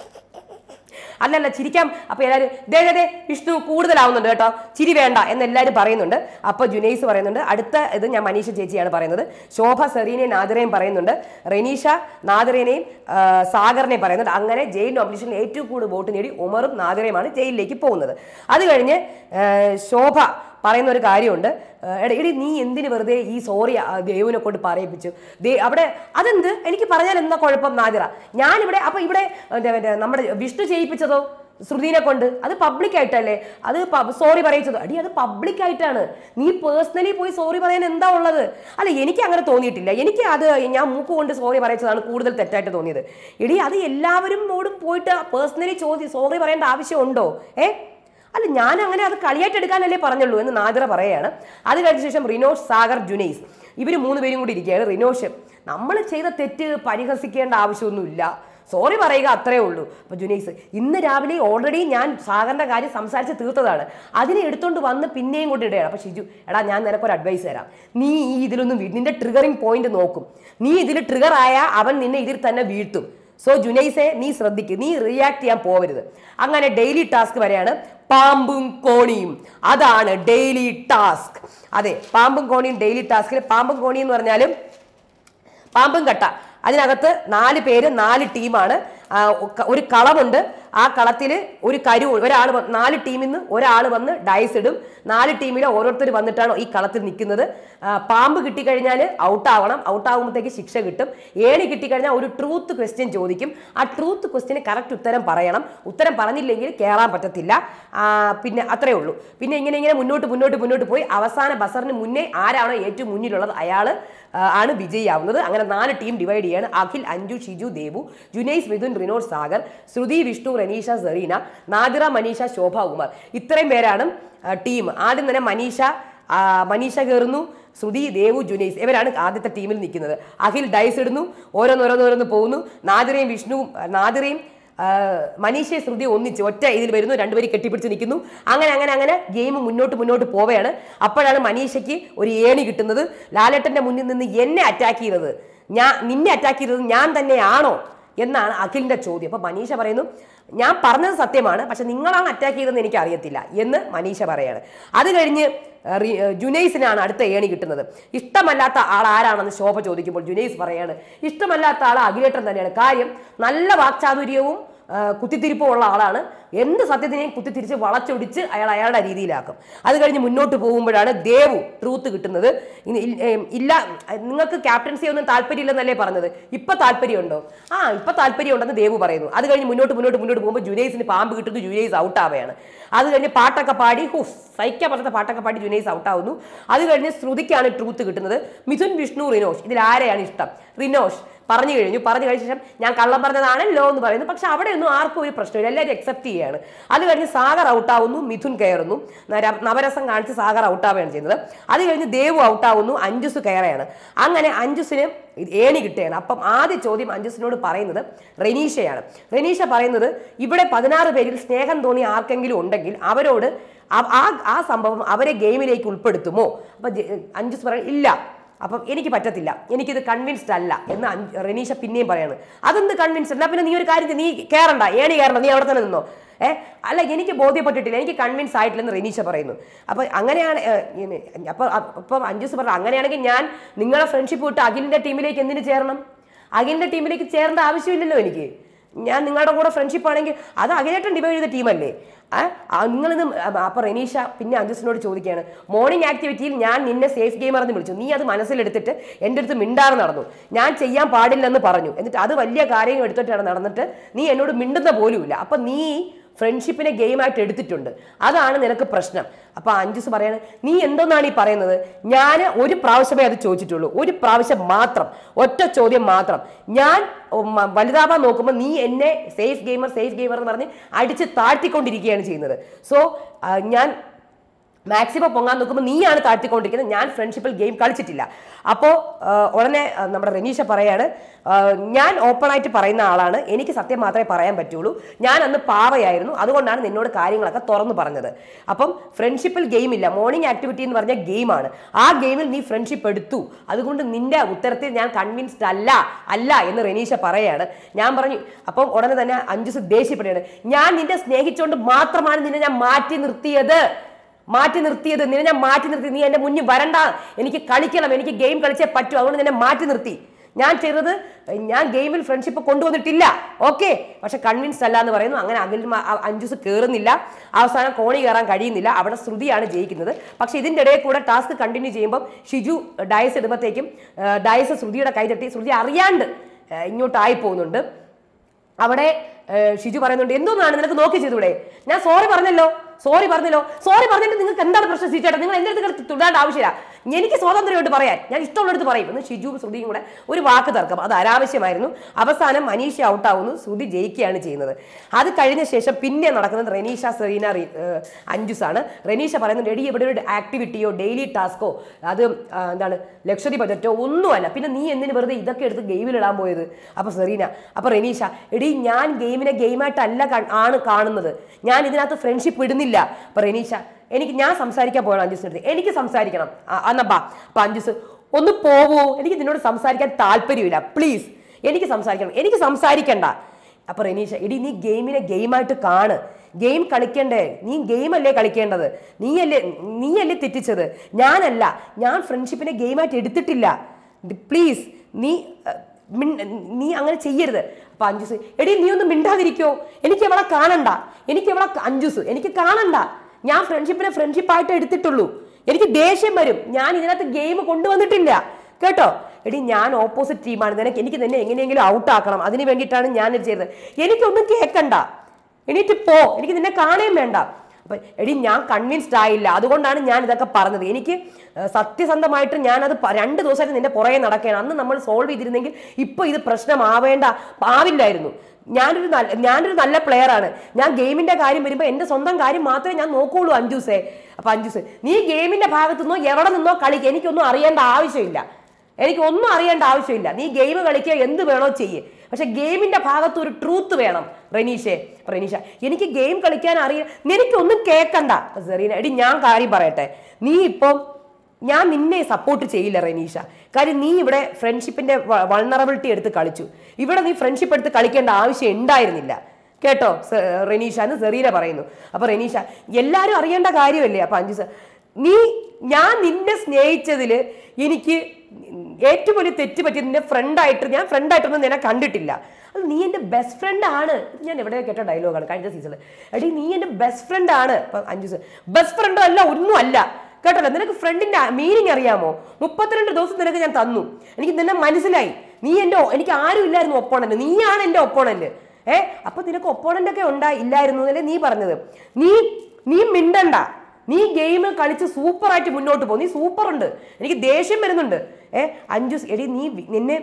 അല്ലല്ല ചിരിക്കാം അപ്പൊ എല്ലാവരും ദേ ദേ, ദേ വിഷ്ണു കൂടുതലാവുന്നുണ്ട് കേട്ടോ ചിരി വേണ്ട എന്ന് എല്ലാവരും പറയുന്നുണ്ട് അപ്പൊ ജുനൈസ് പറയുന്നുണ്ട് അടുത്ത ഇത് ഞാൻ മനീഷ ചേച്ചിയാണ് പറയുന്നത് ശോഭ സെറീനെയും നാദിറയും പറയുന്നുണ്ട് റെനീഷ നാദിറേനെയും ആ, സാഗറിനെയും പറയുന്നുണ്ട് അങ്ങനെ ജയിൽ നോമിനേഷനിൽ ഏറ്റവും കൂടുതൽ വോട്ട് നേടി ഉമറും നാദിറയുമാണ് ജയിലിലേക്ക് പോകുന്നത് അത് കഴിഞ്ഞ് ആ, ശോഭ പറയുന്ന ഒരു കാര്യമുണ്ട് ആ, എടാ എടി നീ എന്തിന് വെറുതെ ഈ സോറി ദേവുവിനെ കൊണ്ട് പറയിപ്പിച്ചു ദേ അവിടെ അതെന്ത് എനിക്ക് പറഞ്ഞാൽ എന്താ കുഴപ്പം നാദിറ ഞാനിവിടെ അപ്പൊ ഇവിടെ മറ്റേ മറ്റേ നമ്മുടെ വിഷ്ണു ചെയ്യിപ്പിച്ചതോ ശ്രുതിനെ കൊണ്ട് അത് പബ്ലിക് ആയിട്ടല്ലേ അത് സോറി പറയിച്ചതോ അടി അത് പബ്ലിക് ആയിട്ടാണ് നീ പേഴ്സണലി പോയി സോറി പറയാൻ എന്താ ഉള്ളത് അല്ല എനിക്ക് അങ്ങനെ തോന്നിയിട്ടില്ല എനിക്ക് അത് ഞാൻ മൂക്ക് കൊണ്ട് സോറി പറയിച്ചതാണ് കൂടുതൽ തെറ്റായിട്ട് തോന്നിയത് എടി അത് എല്ലാവരും ഓടും പോയിട്ട് പേഴ്സണലി ചോദ്യം സോറി പറയേണ്ട ആവശ്യമുണ്ടോ ഏ അല്ല ഞാൻ അങ്ങനെ അത് കളിയായിട്ട് എടുക്കാനല്ലേ പറഞ്ഞുള്ളൂ എന്ന് നാദിറ പറയുകയാണ് അത് കഴിഞ്ഞ ശേഷം റിനോഷ് സാഗർ ജുനൈസ് ഇവർ മൂന്ന് പേരും കൂടി ഇരിക്കുകയാണ് റിനോഷ് നമ്മൾ ചെയ്ത തെറ്റ് പരിഹസിക്കേണ്ട ആവശ്യമൊന്നുമില്ല സോറി പറയുക അത്രേ ഉള്ളൂ അപ്പൊ ജുനൈസ് ഇന്ന് രാവിലെ ഓൾറെഡി ഞാൻ സാഗറിന്റെ കാര്യം സംസാരിച്ച് തീർത്തതാണ് അതിനെ എടുത്തോണ്ട് വന്ന് പിന്നെയും കൊണ്ട് ഇടുകയാണ് അപ്പൊ ഷിജു എടാ ഞാൻ നിനക്കൊരു അഡ്വൈസ് തരാം നീ ഈ ഇതിലൊന്നും വീ- നിന്റെ ട്രിഗറിങ് പോയിന്റ് നോക്കും നീ ഇതിൽ ട്രിഗർ ആയ അവൻ നിന്നെ ഇതിൽ തന്നെ വീഴ്ത്തും സോ ജുനൈസെ നീ ശ്രദ്ധിക്കുക നീ റിയാക്ട് ചെയ്യാൻ പോവരുത് അങ്ങനെ ഡെയിലി ടാസ്ക് വരെയാണ് പാമ്പും കോണിയും അതാണ് ഡെയിലി ടാസ്ക് അതെ പാമ്പും കോണിയും ഡെയിലി ടാസ്കിൽ പാമ്പും കോണി എന്ന് പറഞ്ഞാലും പാമ്പും കട്ട അതിനകത്ത് നാല് പേര് നാല് ടീമാണ് ആ, ഒക്ക- ഒരു കളമുണ്ട് ആ കളത്തിൽ ഒരു കരു ഒരാൾ നാല് ടീമിൽ നിന്ന് ഒരാൾ വന്ന് ഡൈസ് ഇടും നാല് ടീമിലെ ഓരോരുത്തർ വന്നിട്ടാണ് ഈ കളത്തിൽ നിൽക്കുന്നത് ആ, പാമ്പ് കിട്ടിക്കഴിഞ്ഞാൽ ഔട്ടാവണം ഔട്ടാകുമ്പോഴത്തേക്ക് ശിക്ഷ കിട്ടും ഏണി കിട്ടിക്കഴിഞ്ഞാൽ ഒരു ട്രൂത്ത് ക്വസ്റ്റ്യൻ ചോദിക്കും ആ ട്രൂത്ത് ക്വസ്റ്റ്യന് കറക്റ്റ് ഉത്തരം പറയണം ഉത്തരം പറഞ്ഞില്ലെങ്കിൽ കയറാൻ പറ്റത്തില്ല ആ, പിന്നെ അത്രേ ഉള്ളൂ പിന്നെ ഇങ്ങനെ ഇങ്ങനെ മുന്നോട്ട് മുന്നോട്ട് മുന്നോട്ട് പോയി അവസാന ബസറിന് മുന്നേ ആരാണോ ഏറ്റവും മുന്നിലുള്ളത് അയാൾ ആണ് വിജയിയാവുന്നത് അങ്ങനെ നാല് ടീം ഡിവൈഡ് ചെയ്യാണ് അഖിൽ അഞ്ജു ഷിജു ദേവു ജുനൈസ് മിഥുൻ റിനോഡ് സാഗർ ശ്രുതി വിഷ്ണു റനീഷ സെറീന നാദിറ മനീഷ ശോഭ ഉമർ ഇത്രയും പേരാണ് ടീം ആദ്യം തന്നെ മനീഷ ആ, മനീഷ കയറുന്നു ശ്രുതി ദേവു ജുനൈസ് ഇവരാണ് ആദ്യത്തെ ടീമിൽ നിൽക്കുന്നത് അഖിൽ ഡൈസ് ഇടുന്നു ഓരോന്നോരോന്നോരോന്ന് പോകുന്നു നാദിറയും വിഷ്ണുവും നാദിറയും ആ, മനീഷയെ ശ്രുതി ഒന്നിച്ച് ഒറ്റ ഇതിൽ വരുന്നു രണ്ടുപേരും കെട്ടിപ്പിടിച്ച് നിൽക്കുന്നു അങ്ങനെ അങ്ങനെ അങ്ങനെ ഗെയിം മുന്നോട്ട് മുന്നോട്ട് പോവുകയാണ് അപ്പോഴാണ് മനീഷയ്ക്ക് ഒരു ഏണി കിട്ടുന്നത് ലാലേട്ടന്റെ മുന്നിൽ നിന്ന് എന്നെ അറ്റാക്ക് ചെയ്തത് ഞാൻ നിന്നെ അറ്റാക്ക് ചെയ്തത് ഞാൻ തന്നെയാണോ എന്നാണ് അഖിലിന്റെ ചോദ്യം അപ്പൊ മനീഷ പറയുന്നു ഞാൻ പറഞ്ഞത് സത്യമാണ് പക്ഷെ നിങ്ങളാണ് അറ്റാക്ക് ചെയ്തതെന്ന് എനിക്ക് അറിയത്തില്ല എന്ന് മനീഷ പറയാണ് അത് കഴിഞ്ഞ് റി- ജുനൈസിനാണ് അടുത്ത ഏണി കിട്ടുന്നത് ഇഷ്ടമല്ലാത്ത ആൾ ആരാണെന്ന് ശോഭ ചോദിക്കുമ്പോൾ ജുനൈസ് പറയാണ് ഇഷ്ടമല്ലാത്ത ആൾ അഖിലേട്ടൻ തന്നെയാണ് കാര്യം നല്ല വാക്ചാതുര്യവും ആ, കുത്തിത്തിരിപ്പും ഉള്ള ആളാണ് എന്ത് സത്യത്തിനെയും കുത്തിത്തിരിച്ച് വളച്ചൊടിച്ച് അയാൾ അയാളുടെ രീതിയിലാക്കും അത് കഴിഞ്ഞ് മുന്നോട്ട് പോകുമ്പോഴാണ് ദേവു ട്രൂത്ത് കിട്ടുന്നത് ഇനി ഇൽ- ഏം, ഇല്ല നിങ്ങൾക്ക് ക്യാപ്റ്റൻസി ഒന്നും താല്പര്യമില്ലെന്നല്ലേ പറഞ്ഞത് ഇപ്പൊ താല്പര്യമുണ്ടോ ആ ഇപ്പൊ താല്പര്യമുണ്ടെന്ന് ദേവു പറയുന്നു അത് കഴിഞ്ഞ് മുന്നോട്ട് മുന്നോട്ട് മുന്നോട്ട് പോകുമ്പോൾ ജുനൈസിന് പാമ്പ് കിട്ടുന്നു ജുനൈസ് ഔട്ട് ആവുകയാണ് അത് കഴിഞ്ഞ് പാട്ടൊക്കെ പാടി ഹുഫ് സഹിക്കാൻ പറ്റാത്ത പാട്ടൊക്കെ പാടി ജുനൈസ് ഔട്ട് ആവുന്നു അത് കഴിഞ്ഞ് ശ്രുതിക്കാണ് ട്രൂത്ത് കിട്ടുന്നത് മിഥുൻ വിഷ്ണു റിനോഷ് ഇതിൽ ആരെയാണ് ഇഷ്ടം റിനോഷ് പറഞ്ഞു കഴിഞ്ഞു പറഞ്ഞു കഴിഞ്ഞ ശേഷം ഞാൻ കള്ളം പറഞ്ഞതാണല്ലോ എന്ന് പറയുന്നു പക്ഷെ അവിടെ ഒന്നും ആർക്കും ഒരു പ്രശ്നമില്ല എല്ലാവരും അക്സെപ്റ്റ് ചെയ്യുകയാണ് അത് കഴിഞ്ഞ് സാഗർ ഔട്ടാവുന്നു മിഥുൻ കയറുന്നു നര- നവരസം കാണിച്ച് സാഗർ ഔട്ടാവുകയാണ് ചെയ്യുന്നത് അത് കഴിഞ്ഞ് ദേവു ഔട്ടാവുന്നു അഞ്ജുസ് കയറുകയാണ് അങ്ങനെ അഞ്ജുസിന് ഏണി കിട്ടുകയാണ് അപ്പം ആദ്യ ചോദ്യം അഞ്ജുസിനോട് പറയുന്നത് റെനീഷയാണ് റെനീഷ പറയുന്നത് ഇവിടെ പതിനാറ് പേരിൽ സ്നേഹം തോന്നി ആർക്കെങ്കിലും ഉണ്ടെങ്കിൽ അവരോട് ആ- ആ ആ സംഭവം അവരെ ഗെയിമിലേക്ക് ഉൾപ്പെടുത്തുമോ അപ്പൊ ജെ- അഞ്ജുസ് പറയും ഇല്ല അപ്പം എനിക്ക് പറ്റത്തില്ല എനിക്കിത് കൺവിൻസ്ഡ് അല്ല എന്ന് അഞ്ച് റെനീഷ പിന്നെയും പറയാണ് അതെന്ത് കൺവിൻസ്ഡ് എന്നാ പിന്നെ നീ ഒരു കാര്യം ചെയ്യ്, നീ കയറണ്ട ഏണി കയറണ്ട നീ അവിടെ തന്നെ നിന്നോ ഏ അല്ല എനിക്ക് ബോധ്യപ്പെട്ടിട്ടില്ല എനിക്ക് കൺവിൻസ് ആയിട്ടില്ലെന്ന് റെനീഷ പറയുന്നു അപ്പൊ അങ്ങനെയാണ് ഏ, ഇനി- അപ്പൊ അപ്പം അഞ്ജുസ് പറഞ്ഞു അങ്ങനെയാണെങ്കിൽ ഞാൻ നിങ്ങളെ ഫ്രണ്ട്ഷിപ്പ് വിട്ട് അഖിലിന്റെ ടീമിലേക്ക് എന്തിനു ചേരണം അഖിലിന്റെ ടീമിലേക്ക് ചേരേണ്ട ആവശ്യമില്ലല്ലോ എനിക്ക് ഞാൻ നിങ്ങളുടെ കൂടെ ഫ്രണ്ട്ഷിപ്പ് ആണെങ്കിൽ അത് അഖിലേട്ടൻ ഡിവൈഡ് ചെയ്ത ടീമല്ലേ നിങ്ങളിത് അപ്പൊ റെനീഷ പിന്നെ അഞ്ജുസിനോട് ചോദിക്കുകയാണ് മോർണിംഗ് ആക്ടിവിറ്റിയിൽ ഞാൻ നിന്നെ സേഫ് ഗെയിമർ എന്ന് വിളിച്ചു നീ അത് മനസ്സിലെടുത്തിട്ട് എൻ്റെ അടുത്ത് മിണ്ടാറ് നടന്നു ഞാൻ ചെയ്യാൻ പാടില്ലെന്ന് പറഞ്ഞു എന്നിട്ട് അത് വലിയ കാര്യങ്ങൾ എടുത്തിട്ടാണ് നടന്നിട്ട് നീ എന്നോട് മിണ്ടുന്ന പോലുമില്ല അപ്പൊ നീ ഫ്രണ്ട്ഷിപ്പിനെ ഗെയിമായിട്ട് എടുത്തിട്ടുണ്ട് അതാണ് നിനക്ക് പ്രശ്നം അപ്പൊ അഞ്ജുസ് പറയാണ് നീ എന്തോന്നാണ് ഈ പറയുന്നത് ഞാൻ ഒരു പ്രാവശ്യമേ അത് ചോദിച്ചിട്ടുള്ളൂ ഒരു പ്രാവശ്യം മാത്രം ഒറ്റ ചോദ്യം മാത്രം ഞാൻ ഉം, വലുതാവാൻ നോക്കുമ്പോൾ നീ എന്നെ സേഫ് ഗെയിമർ സേഫ് ഗെയിമർ എന്ന് പറഞ്ഞ് അടിച്ച് താഴ്ത്തിക്കൊണ്ടിരിക്കുകയാണ് ചെയ്യുന്നത് സോ ഞാൻ മാക്സിമം പൊങ്ങാൻ നോക്കുമ്പോൾ നീയാണ് താഴ്ത്തിക്കൊണ്ടിരിക്കുന്നത് ഞാൻ ഫ്രണ്ട്ഷിപ്പിൽ ഗെയിം കളിച്ചിട്ടില്ല അപ്പോൾ ഉടനെ ആ, നമ്മുടെ റെനീഷ പറയാണ് ആ, ഞാൻ ഓപ്പൺ ആയിട്ട് പറയുന്ന ആളാണ് എനിക്ക് സത്യം മാത്രമേ പറയാൻ പറ്റുള്ളൂ ഞാൻ അന്ന് പാവയായിരുന്നു അതുകൊണ്ടാണ് നിന്നോട് കാര്യങ്ങളൊക്കെ തുറന്നു പറഞ്ഞത് അപ്പം ഫ്രണ്ട്ഷിപ്പിൽ ഗെയിം ഇല്ല മോർണിംഗ് ആക്ടിവിറ്റി എന്ന് പറഞ്ഞ ഗെയിമാണ് ആ ഗെയിമിൽ നീ ഫ്രണ്ട്ഷിപ്പ് എടുത്തു അതുകൊണ്ട് നിന്റെ ഉത്തരത്തിൽ ഞാൻ കൺവിൻസ്ഡ് അല്ല അല്ല എന്ന് റെനീഷ പറയാണ് ഞാൻ പറഞ്ഞു അപ്പം ഉടനെ തന്നെ അഞ്ചുസ് ദേഷ്യപ്പെടുകയാണ് ഞാൻ നിന്നെ സ്നേഹിച്ചുകൊണ്ട് മാത്രമാണ് നിന്നെ ഞാൻ മാറ്റി നിർത്തിയത് മാറ്റി നിർത്തിയത് നിന്നെ ഞാൻ മാറ്റി നിർത്തി നീ എന്റെ മുന്നിൽ വരണ്ട എനിക്ക് കളിക്കണം എനിക്ക് ഗെയിം കളിച്ചേ പറ്റൂ അതുകൊണ്ട് നിന്നെ മാറ്റി നിർത്തി ഞാൻ ചെയ്തത് ഞാൻ ഗെയിമിൽ ഫ്രണ്ട്ഷിപ്പ് കൊണ്ടുവന്നിട്ടില്ല ഓക്കെ പക്ഷെ കൺവിൻസ്ഡ് അല്ല എന്ന് പറയുന്നു അങ്ങനെ അഖിൽ മ- അ- അഞ്ജുസ് കയറുന്നില്ല അവസാനം കോണി കയറാൻ കഴിയുന്നില്ല അവിടെ ശ്രുതിയാണ് ജയിക്കുന്നത് പക്ഷെ ഇതിന്റെ ഇടയിൽ കൂടെ ടാസ്ക് കണ്ടിന്യൂ ചെയ്യുമ്പോൾ ഷിജു ഡയസ് ഇടുമ്പോഴത്തേക്കും ഡയസ് ശ്രുതിയുടെ കൈ തട്ടി ശ്രുതി അറിയാണ്ട് ആ, ഇങ്ങോട്ടായി പോകുന്നുണ്ട് അവിടെ ഏഹ്, ഷിജു പറയുന്നുണ്ട് എന്തോന്നാണ് നിനക്ക് നോക്കി ചെയ്തൂടെ ഞാൻ സോറി പറഞ്ഞല്ലോ സോറി പറഞ്ഞല്ലോ സോറി പറഞ്ഞിട്ട് നിങ്ങൾക്ക് എന്താണ് പ്രശ്നം സീച്ചേട്ടാ നിങ്ങൾ എന്റെ അടുത്ത് തുടരേണ്ട ആവശ്യമില്ല എനിക്ക് സ്വാതന്ത്ര്യമായിട്ട് പറയാൻ ഞാൻ ഇഷ്ടമുള്ളടുത്ത് പറയും എന്ന് ഷിജുവും ശ്രുതിയും കൂടെ ഒരു വാക്ക് തർക്കം അത് അനാവശ്യമായിരുന്നു അവസാനം മനീഷ ഔട്ടാവുന്നു ശ്രുതി ജയിക്കുകയാണ് ചെയ്യുന്നത് അത് കഴിഞ്ഞ ശേഷം പിന്നെ നടക്കുന്നത് റെനീഷ സെറീന റി- ഏഹ്, അഞ്ജുസാണ് റെനീഷ പറയുന്നുണ്ട് എടി ഇവിടെ ഒരു ആക്ടിവിറ്റിയോ ഡെയിലി ടാസ്കോ അത് ആ, എന്താണ് ലക്ഷറി ബജറ്റോ ഒന്നുമല്ല പിന്നെ നീ എന്തിന് വെറുതെ ഇതൊക്കെ എടുത്ത് ഗെയിമിലിടാൻ പോയത് അപ്പൊ സെറീന അപ്പൊ റെനീഷ എടി ഞാൻ ഗെയിമിനെ ഗെയിമായിട്ടല്ല കാ- ആണ് കാണുന്നത് ഞാൻ ഇതിനകത്ത് ഫ്രണ്ട്ഷിപ്പ് ഇടുന്നില്ല അപ്പൊ റെനീഷ എനിക്ക് ഞാൻ സംസാരിക്കാൻ പോകണം അഞ്ജുസിന്റെ അടുത്ത് എനിക്ക് സംസാരിക്കണം ആ, എന്നാ ബാ അപ്പൊ അഞ്ജുസ് ഒന്ന് പോവോ എനിക്ക് നിന്നോട് സംസാരിക്കാൻ താല്പര്യമില്ല പ്ലീസ് എനിക്ക് സംസാരിക്കണം എനിക്ക് സംസാരിക്കണ്ട അപ്പൊ റെനീഷ എടി നീ ഗെയിമിനെ ഗെയിമായിട്ട് കാണ് ഗെയിം കളിക്കണ്ടേ നീ ഗെയിം അല്ലേ കളിക്കേണ്ടത് നീയല്ലേ നീയല്ലേ തെറ്റിച്ചത് ഞാനല്ല ഞാൻ ഫ്രണ്ട്ഷിപ്പിനെ ഗെയിമായിട്ട് എടുത്തിട്ടില്ല പ്ലീസ് നീ അഹ്, മിൺ- നീ അങ്ങനെ ചെയ്യരുത് അപ്പൊ അഞ്ജുസ് എടി നീ ഒന്ന് മിണ്ടാതിരിക്കോ എനിക്ക് അവളെ കാണണ്ട എനിക്ക് അവളെ അഞ്ജുസ് എനിക്ക് കാണണ്ട ഞാൻ ഫ്രണ്ട്ഷിപ്പിനെ ഫ്രണ്ട്ഷിപ്പായിട്ട് എടുത്തിട്ടുള്ളൂ എനിക്ക് ദേഷ്യം വരും ഞാൻ ഇതിനകത്ത് ഗെയിം കൊണ്ടുവന്നിട്ടില്ല കേട്ടോ എടി ഞാൻ ഓപ്പോസിറ്റ് ടീമാണ് നിനക്ക് എനിക്ക് നിന്നെ എങ്ങനെയെങ്കിലും ഔട്ട് ആക്കണം അതിന് വേണ്ടിയിട്ടാണ് ഞാൻ ഇത് ചെയ്തത് എനിക്കൊന്നും കേൾക്കണ്ട എണീറ്റ് പോ എനിക്ക് നിന്നെ കാണുകയും വേണ്ട അപ്പൊ എടി ഞാൻ കൺവിൻസ്ഡ് ആയില്ല അതുകൊണ്ടാണ് ഞാൻ ഇതൊക്കെ പറഞ്ഞത് എനിക്ക് ഏഹ്, സത്യസന്ധമായിട്ട് ഞാനത് പ- രണ്ട് ദിവസമായിട്ട് നിന്റെ പുറകെ നടക്കുകയാണ് അന്ന് നമ്മൾ സോൾവ് ചെയ്തിരുന്നെങ്കിൽ ഇപ്പൊ ഇത് പ്രശ്നമാവേണ്ട ആവില്ലായിരുന്നു ഞാനൊരു നല്ല ഞാനൊരു നല്ല പ്ലെയർ ആണ് ഞാൻ ഗെയിമിന്റെ കാര്യം വരുമ്പോൾ എന്റെ സ്വന്തം കാര്യം മാത്രമേ ഞാൻ നോക്കുള്ളൂ അഞ്ജൂസേ അപ്പൊ അഞ്ജൂസ് നീ ഗെയിമിന്റെ ഭാഗത്തു നിന്നോ എവിടെ നിന്നോ കളിക്കുക എനിക്കൊന്നും അറിയേണ്ട ആവശ്യമില്ല എനിക്ക് ഒന്നും അറിയേണ്ട ആവശ്യമില്ല നീ ഗെയിം കളിക്കുക എന്ത് വേണോ ചെയ്യേ പക്ഷെ ഗെയിമിന്റെ ഭാഗത്ത് ഒരു ട്രൂത്ത് വേണം റെനീഷെ അപ്പൊ റെനീഷ എനിക്ക് ഗെയിം കളിക്കാൻ അറിയാം എനിക്കൊന്നും കേൾക്കണ്ട അപ്പൊ സെറീന എടി ഞാൻ കാര്യം പറയട്ടെ നീ ഇപ്പം ഞാൻ നിന്നെ സപ്പോർട്ട് ചെയ്യില്ല റെനീഷ കാര്യം നീ ഇവിടെ ഫ്രണ്ട്ഷിപ്പിന്റെ വൾണറബിലിറ്റി എടുത്ത് കളിച്ചു ഇവിടെ നീ ഫ്രണ്ട്ഷിപ്പ് എടുത്ത് കളിക്കേണ്ട ആവശ്യം ഉണ്ടായിരുന്നില്ല കേട്ടോ സ- റെനീഷ എന്ന് സെറീന പറയുന്നു അപ്പൊ റെനീഷ എല്ലാരും അറിയേണ്ട കാര്യമല്ലേ അപ്പൊ അഞ്ചു സ- നീ ഞാൻ നിന്നെ സ്നേഹിച്ചതില് എനിക്ക് ഏറ്റവും വലിയ തെറ്റ് പറ്റിയത് നിന്റെ ഫ്രണ്ടായിട്ട് ഞാൻ ഫ്രണ്ടായിട്ടൊന്നും നിന്നെ കണ്ടിട്ടില്ല അത് നീ എൻ്റെ ബെസ്റ്റ് ഫ്രണ്ട് ആണ് ഇത് ഞാൻ എവിടെയോ കേട്ട ഡയലോഗാണ് കഴിഞ്ഞ സീസണിൽ എടി നീ എൻ്റെ ബെസ്റ്റ് ഫ്രണ്ട് ആണ് അപ്പൊ അഞ്ചു ബെസ്റ്റ് ഫ്രണ്ടോ അല്ല ഒന്നും അല്ല കേട്ടല്ലോ നിനക്ക് ഫ്രണ്ടിന്റെ മീനിങ് അറിയാമോ മുപ്പത്തിരണ്ട് ദിവസം നിനക്ക് ഞാൻ തന്നു എനിക്ക് നിന്നെ മനസ്സിലായി നീ എൻ്റെ എനിക്ക് ആരും ഇല്ലായിരുന്നു ഒപ്പോണന്റ് നീയാണ് എൻ്റെ ഒപ്പോണന്റ് ഏ അപ്പൊ നിനക്ക് ഒപ്പോണന്റ് ഒക്കെ ഉണ്ടായി ഇല്ലായിരുന്നു എന്നല്ലേ നീ പറഞ്ഞത് നീ നീ മിണ്ടണ്ട നീ ഗെയിം കളിച്ച് സൂപ്പറായിട്ട് മുന്നോട്ട് പോകും നീ സൂപ്പർ ഉണ്ട് എനിക്ക് ദേഷ്യം വരുന്നുണ്ട് ഏ അഞ്ചു എടി നീ വി- നിന്നെ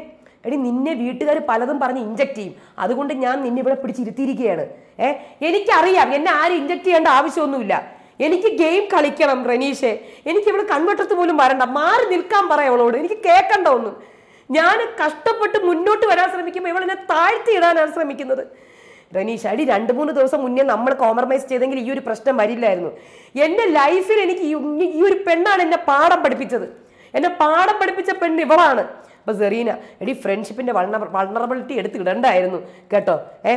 എടി നിന്നെ വീട്ടുകാർ പലതും പറഞ്ഞ് ഇഞ്ചക്ട് ചെയ്യും അതുകൊണ്ട് ഞാൻ നിന്നെ ഇവിടെ പിടിച്ചിരുത്തിയിരിക്കുകയാണ് ഏ എനിക്കറിയാം എന്നെ ആരും ഇഞ്ചക്ട് ചെയ്യേണ്ട ആവശ്യമൊന്നുമില്ല എനിക്ക് ഗെയിം കളിക്കണം റനീഷെ എനിക്ക് ഇവിടെ കൺവട്ടത്ത് പോലും വരണ്ട മാറി നിൽക്കാൻ പറയാം അവളോട് എനിക്ക് കേൾക്കണ്ട ഒന്നും ഞാൻ കഷ്ടപ്പെട്ട് മുന്നോട്ട് വരാൻ ശ്രമിക്കുമ്പോൾ ഇവൾ എന്നെ താഴ്ത്തി ഇടാനാണ് ശ്രമിക്കുന്നത് റനീഷ് അടി രണ്ട് മൂന്ന് ദിവസം മുന്നേ നമ്മൾ കോംപ്രമൈസ് ചെയ്തെങ്കിൽ ഈ ഒരു പ്രശ്നം വരില്ലായിരുന്നു എൻ്റെ ലൈഫിൽ എനിക്ക് ഈ- ഈ ഒരു പെണ്ണാണ് എന്നെ പാഠം പഠിപ്പിച്ചത് എന്നെ പാഠം പഠിപ്പിച്ച പെണ്ണ് ഇവളാണ് അപ്പൊ സെറീന എടി ഫ്രണ്ട്ഷിപ്പിന്റെ വൾണറബിലിറ്റി എടുത്ത് ഇടണ്ടായിരുന്നു കേട്ടോ ഏ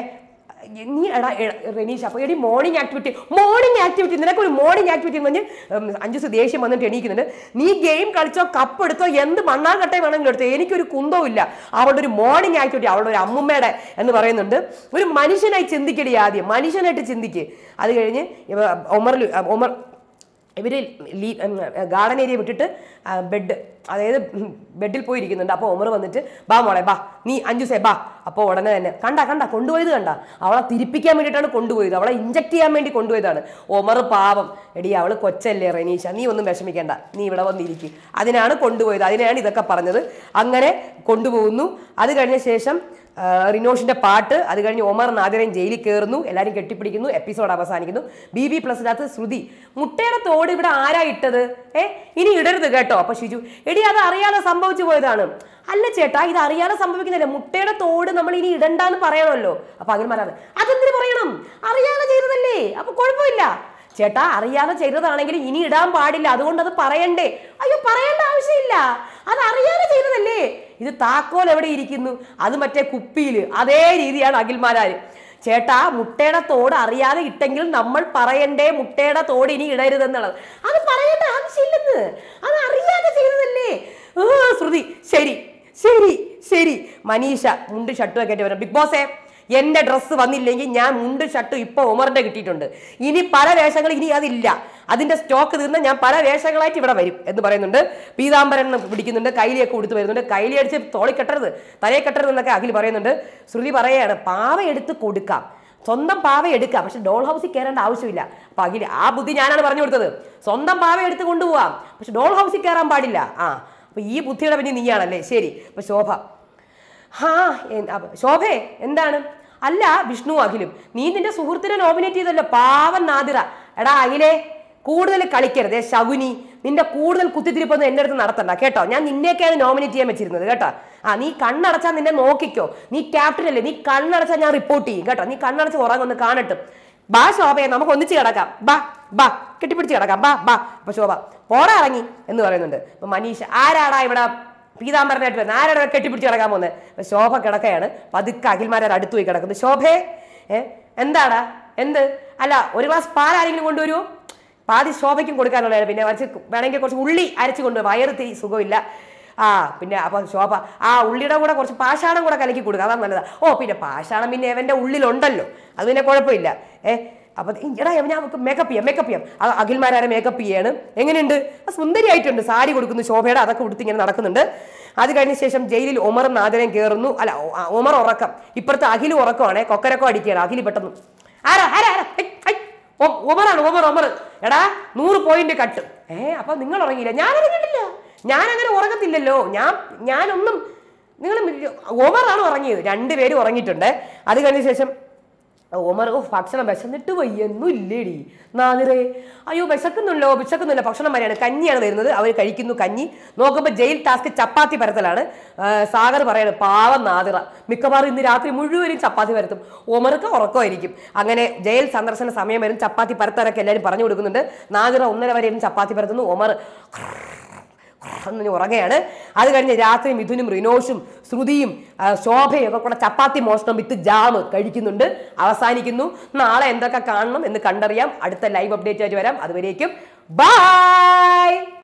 നീ എടാ എ- റെനീഷ് അപ്പൊ എടി മോർണിംഗ് ആക്ടിവിറ്റി മോർണിംഗ് ആക്ടിവിറ്റി നിനക്ക് ഒരു മോർണിംഗ് ആക്ടിവിറ്റി എന്ന് പറഞ്ഞ് ഉം, അഞ്ചു ദിവസം ദേഷ്യം വന്നിട്ട് എണീക്കുന്നുണ്ട് നീ ഗെയിം കളിച്ചോ കപ്പ് എടുത്തോ എന്ത് മണ്ണാങ്കട്ടയും വേണമെങ്കിലും എടുത്തോ എനിക്കൊരു കുന്തവും ഇല്ല അവളുടെ ഒരു മോർണിംഗ് ആക്ടിവിറ്റി അവളുടെ ഒരു അമ്മുമ്മയുടെ എന്ന് പറയുന്നുണ്ട് ഒരു മനുഷ്യനായി ചിന്തിക്കടി ആദ്യം മനുഷ്യനായിട്ട് ചിന്തിക്ക് അത് കഴിഞ്ഞ് ഇവ- ഒമർ ലു- ഒമർ ഇവർ ലീ ഗാർഡൻ ഏരിയ വിട്ടിട്ട് ബെഡ് അതായത് ഉം, ബെഡിൽ പോയിരിക്കുന്നുണ്ട് അപ്പോൾ ഒമർ വന്നിട്ട് ബാ മോളെ ബാ നീ അഞ്ചു സേ ബാ അപ്പോൾ ഉടനെ തന്നെ കണ്ട കണ്ട കൊണ്ടുപോയത് കണ്ട അവളെ തിരിപ്പിക്കാൻ വേണ്ടിയിട്ടാണ് കൊണ്ടുപോയത് അവളെ ഇഞ്ചക്ട് ചെയ്യാൻ വേണ്ടി കൊണ്ടുപോയതാണ് ഒമർ പാവം എടി അവള് കൊച്ചല്ലേ റെനീഷ നീ ഒന്നും വിഷമിക്കേണ്ട നീ ഇവിടെ വന്നിരിക്കും അതിനാണ് കൊണ്ടുപോയത് അതിനാണ് ഇതൊക്കെ പറഞ്ഞത് അങ്ങനെ കൊണ്ടുപോകുന്നു അത് കഴിഞ്ഞ ശേഷം ആ, റിനോഷിന്റെ പാട്ട് അത് കഴിഞ്ഞ് ഒമർ നാദിറയും ജയിലിൽ കയറുന്നു എല്ലാവരും കെട്ടിപ്പിടിക്കുന്നു എപ്പിസോഡ് അവസാനിക്കുന്നു ബി ബി പ്ലസിനകത്ത് ശ്രുതി മുട്ടയുടെ തോട് ഇവിടെ ആരാ ഇട്ടത് ഏ ഇനി ഇടരുത് കേട്ടോ അപ്പൊ ഷിജു എടി അത് അറിയാതെ സംഭവിച്ചു പോയതാണ് അല്ല ചേട്ടാ ഇത് അറിയാതെ സംഭവിക്കുന്നില്ല മുട്ടയുടെ തോട് നമ്മൾ ഇനി ഇടണ്ടെന്ന് പറയണമല്ലോ അപ്പൊ അഖിൽമാരാണ് അതെന്തിനു പറയണം അറിയാതെ ചെയ്തതല്ലേ അപ്പൊ കുഴപ്പമില്ല ചേട്ടാ അറിയാതെ ചെയ്തതാണെങ്കിൽ ഇനി ഇടാൻ പാടില്ല അതുകൊണ്ട് അത് പറയണ്ടേ അയ്യോ പറയേണ്ട ആവശ്യമില്ല അത് അറിയാതെ ചെയ്തതല്ലേ ഇത് താക്കോൽ എവിടെ ഇരിക്കുന്നു അത് മറ്റേ കുപ്പിയിൽ അതേ രീതിയാണ് അഖിൽമാരാര് ചേട്ടാ മുട്ടയുടെ തോട് അറിയാതെ ഇട്ടെങ്കിൽ നമ്മൾ പറയണ്ടേ മുട്ടയുടെ തോട് ഇനി ഇടരുതെന്നുള്ളത് അത് പറയേണ്ട ആവശ്യമില്ലെന്ന് അത് അറിയാതെ ചെയ്തതല്ലേ ആ, ശ്രുതി ശരി ശരി ശരി മനീഷ മുണ്ട് ഷർട്ടും ഒക്കെ ആയിട്ട് വരാം ബിഗ് ബോസേ എന്റെ ഡ്രസ്സ് വന്നില്ലെങ്കിൽ ഞാൻ മുണ്ട് ഷർട്ടും ഇപ്പൊ ഉമറിന്റെ കിട്ടിയിട്ടുണ്ട് ഇനി പല വേഷങ്ങൾ ഇനി അതില്ല അതിന്റെ സ്റ്റോക്ക് തീർന്ന ഞാൻ പല വേഷങ്ങളായിട്ട് ഇവിടെ വരും എന്ന് പറയുന്നുണ്ട് പീതാംബരൻ എന്ന് പിടിക്കുന്നുണ്ട് കൈലിയൊക്കെ കൊടുത്ത് വരുന്നുണ്ട് കൈലി അടിച്ച് തോളി കെട്ടരുത് തലയെ കെട്ടരുത് എന്നൊക്കെ അഖിൽ പറയുന്നുണ്ട് ശ്രുതി പറയാണ് പാവ എടുത്ത് കൊടുക്കാം സ്വന്തം പാവ എടുക്കാം പക്ഷെ ഡോൾ ഹൗസിൽ കയറേണ്ട ആവശ്യമില്ല അപ്പൊ അഖിൽ ആ ബുദ്ധി ഞാനാണ് പറഞ്ഞു കൊടുത്തത് സ്വന്തം പാവ എടുത്ത് കൊണ്ടുപോവാം പക്ഷെ ഡോൾ ഹൗസിൽ കയറാൻ പാടില്ല ആ അപ്പൊ ഈ ബുദ്ധിയുടെ പിന്നെ നീയാണല്ലേ ശരി അപ്പൊ ശോഭ ഹാ എൻ- അപ്പൊ ശോഭേ എന്താണ് അല്ല വിഷ്ണു അഖിലും നീ നിന്റെ സുഹൃത്തിനെ നോമിനേറ്റ് ചെയ്തല്ലോ പാവൻ നാദിറ എടാ അഖിലേ കൂടുതൽ കളിക്കരുത് ഏ, ശകുനി നിന്റെ കൂടുതൽ കുത്തിത്തിരിപ്പൊന്നും എൻ്റെ അടുത്ത് നടത്തണ്ട കേട്ടോ ഞാൻ നിന്നെയൊക്കെയാണ് നോമിനേറ്റ് ചെയ്യാൻ വെച്ചിരുന്നത് കേട്ടോ ആ നീ കണ്ണടച്ചാൽ നിന്നെ നോക്കിക്കോ നീ ക്യാപ്റ്റൻ അല്ലേ നീ കണ്ണടച്ചാൽ ഞാൻ റിപ്പോർട്ട് ചെയ്യും കേട്ടോ നീ കണ്ണടച്ച് ഉറങ്ങൊന്ന് കാണട്ടും ബാ ശോഭയെ നമുക്ക് ഒന്നിച്ച് കിടക്കാം ബാ ബാ കെട്ടിപ്പിടിച്ച് കിടക്കാം ബാ ബാ അപ്പൊ ശോഭ പോടാ ഇറങ്ങി എന്ന് പറയുന്നുണ്ട് അപ്പൊ മനീഷ് ആരാടാ ഇവിടെ പീതാംബരനായിട്ട് വരുന്നത് ആരാണ് ഇവിടെ കെട്ടിപ്പിടിച്ച് കിടക്കാൻ പോകുന്നത് അപ്പൊ ശോഭ കിടക്കയാണ് പതുക്കെ അഖിൽമാരെ അടുത്ത് പോയി കിടക്കുന്നത് ശോഭേ ഏ എന്താടാ എന്ത് അല്ല ഒരു ഗ്ലാസ് പാൽ ആരെങ്കിലും കൊണ്ടുവരുമോ പാതി ശോഭയ്ക്കും കൊടുക്കാനുള്ളതാണ് പിന്നെ കുറച്ച് വേണമെങ്കിൽ കുറച്ച് ഉള്ളി അരച്ച് കൊണ്ടുവരും വയറ് തിരി സുഖമില്ല ആ പിന്നെ അപ്പൊ ശോഭ ആ ഉള്ളിയുടെ കൂടെ കുറച്ച് പാഷാണം കൂടെ കലക്കി കൊടുക്കുക അതാണ് നല്ലതാ ഓ പിന്നെ പാഷാണം പിന്നെ അവന്റെ ഉള്ളിലുണ്ടല്ലോ അത് പിന്നെ കുഴപ്പമില്ല ഏ അപ്പൊ ഈ എടാ ഞാൻ മേക്കപ്പ് ചെയ്യാം മേക്കപ്പ് ചെയ്യാം ആ അഖിൽമാരെ മേക്കപ്പ് ചെയ്യാണ് എങ്ങനെയുണ്ട് ആ സുന്ദരിയായിട്ടുണ്ട് സാരി കൊടുക്കുന്നു ശോഭയുടെ അതൊക്കെ ഉടുത്ത് ഇങ്ങനെ നടക്കുന്നുണ്ട് അത് കഴിഞ്ഞ ശേഷം ജയിലിൽ ഒമറും നാദനയും കയറുന്നു അല്ല ഒ- ആ, ഒമർ ഉറക്കം ഇപ്പുറത്ത് അഖിൽ ഉറക്കമാണേ കൊക്കരക്കോ അടിക്കുകയാണ് അഖിൽ പെട്ടെന്ന് ആരാ ആരാ ആരാ ഹൈ, ഹൈ. ഒ- ഒമറാണ് ഒമർ ഒമർ എടാ നൂറ് പോയിന്റ് കട്ട് ഏ അപ്പൊ നിങ്ങൾ ഉറങ്ങിയില്ല ഞാൻ ഉറങ്ങിയിട്ടില്ല ഞാൻ അങ്ങനെ ഉറങ്ങത്തില്ലല്ലോ ഞാൻ ഞാനൊന്നും നിങ്ങൾ ഒമറാണ് ഉറങ്ങിയത് രണ്ടുപേരും ഉറങ്ങിയിട്ടുണ്ട് അത് കഴിഞ്ഞ ശേഷം ഒമർ ഓ ഭക്ഷണം വിശന്നിട്ട് വയ്യൊന്നും ഇല്ലേടി നാദിറേ അയ്യോ വിശക്കുന്നുണ്ടോ വിശക്കുന്നില്ല ഭക്ഷണം വരെയാണ് കഞ്ഞിയാണ് വരുന്നത് അവർ കഴിക്കുന്നു കഞ്ഞി നോക്കുമ്പോൾ ജയിൽ ടാസ്ക് ചപ്പാത്തി പരത്തലാണ് ആ, സാഗർ പറയാണ് പാവം നാദിറ മിക്കവാറും ഇന്ന് രാത്രി മുഴുവനും ചപ്പാത്തി പരത്തും ഒമർക്ക് ഉറക്കമായിരിക്കും അങ്ങനെ ജയിൽ സന്ദർശന സമയം വരും ചപ്പാത്തി പരത്താനൊക്കെ എല്ലാവരും പറഞ്ഞു കൊടുക്കുന്നുണ്ട് നാദിറ ഒന്നര വരെയും ചപ്പാത്തി പരത്തുന്നു ഒമർ എന്ന് ഉറങ്ങയാണ് അത് കഴിഞ്ഞ് രാത്രി മിഥുനും റിനോഷും ശ്രുതിയും ആ, ശോഭയും ഒക്കെ കൂടെ ചപ്പാത്തി മോഷണം വിത്ത് ജാം കഴിക്കുന്നുണ്ട് അവസാനിക്കുന്നു നാളെ എന്തൊക്കെ കാണണം എന്ന് കണ്ടറിയാം അടുത്ത ലൈവ് അപ്ഡേറ്റ് ആയിട്ട് വരാം അതുവരേക്കും ബൈ